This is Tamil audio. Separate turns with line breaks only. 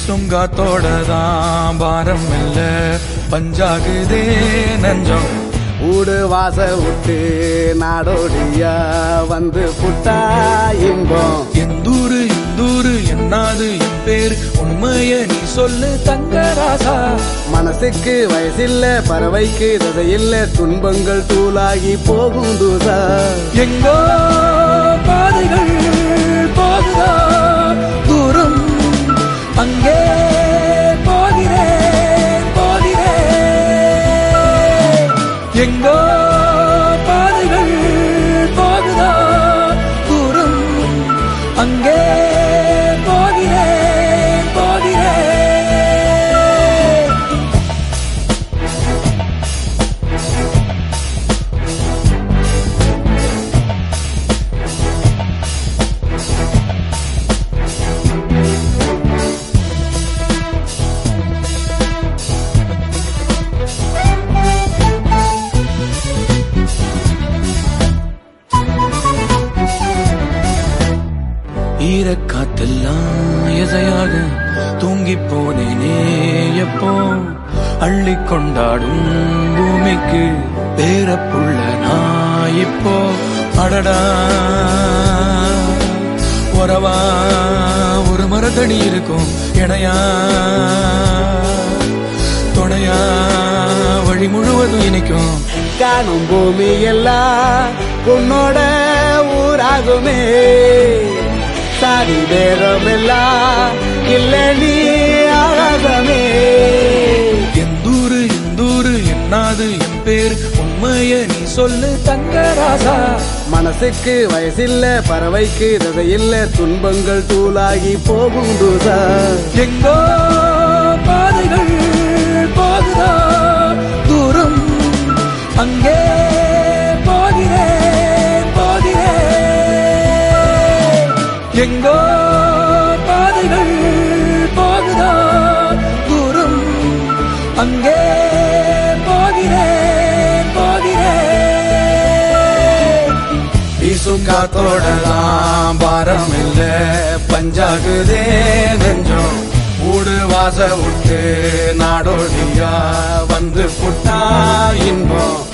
வீசும் காத்தோட தான் பாரம் இல்ல பஞ்சாகுதே நஞ்சம்
ஊடு வாச விட்டு நாடோடியா வந்து புட்டா இன்பம்
எந்தூரு இந்தூரு என்னாது என் பேர் உண்மைய நீ சொல்லு தங்கராசா
மனசுக்கு வயசில்ல பறவைக்கு ததையில்ல துன்பங்கள் தூளாகி போகும் தூசா
எங்கோ பாதைகள் போகுதா தூரம் அங்கே போகிறேன் போகிறேன் எங்கோ பாதைகள் போகுதா தூரம் அங்கே போகிறேன் போகிறேன் ஈரக்காத்தெல்லாம் எதையாக தூங்கி போனேனே எப்போ அள்ளி கொண்டாடும் பூமிக்கு பேரப்புள்ள நான் இப்போ அடடா உறவா ஒரு மரத்தடி இருக்கும் இணையா துணையா வழி முழுவதும் இனிக்கும்
காணும் பூமி எல்லாம் உன்னோட ஊராகுமே சாதி பேரம் எல்லாம் இல்ல நீ ஆகாசமே
எந்தூரு எந்தூரு என்னாது என் பேர் உண்மைய நீ சொல்லு தங்கராசா
மனசுக்கு வயசில்ல பறவைக்கு ததையில்ல துன்பங்கள் தூளாகி போகும் தூசா
எங்கோ பாதைகள் போகுதா தூரம் அங்கே போகிறேன் போகிறேன் எங்கோ பாதைகள் போகுதா தூரம் அங்கே போகிறேன் போகிறேன் வீசும் காத்தோடலாம் பாரம் இல்ல பஞ்சாகுதே நெஞ்சம் ஊடு வாச விட்டு நாடோடியா வந்து புட்டா இன்பம்